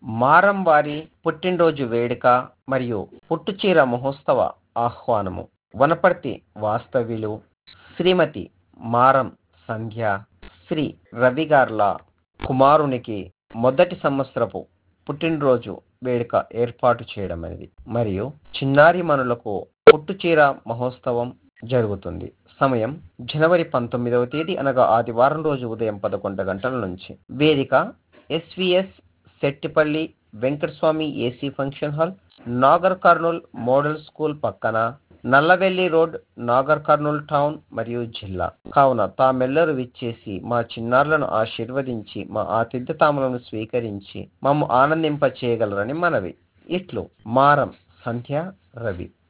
మారం వారి పుట్టినరోజు వేడుక మరియు పుట్టుచీర మహోత్సవ ఆహ్వానము వనపర్తి వాస్తవ్యులు శ్రీమతి మారం సంధ్య శ్రీ రవి గార్ల కుమారునికి మొదటి సంవత్సరపు పుట్టినరోజు వేడుక ఏర్పాటు చేయడం అనేది మరియు చిన్నారి మనులకు పుట్టుచీర మహోత్సవం జరుగుతుంది సమయం జనవరి పంతొమ్మిదవ తేదీ అనగా ఆదివారం రోజు ఉదయం పదకొండు గంటల నుంచి వేదిక SVS Settipalli Venkataswamy AC function hall Nagar Kurnool model school పక్కన నల్లవెల్లి రోడ్ నాగర్ కర్నూల్ టౌన్ మరియు జిల్లా కావున తామెల్లరూ విచ్చేసి మా చిన్నారులను ఆశీర్వదించి మా ఆతిథ్యతాములను స్వీకరించి మమ్ము ఆనందింప చేయగలరని మనవి ఇట్లు మారం సంధ్య రవి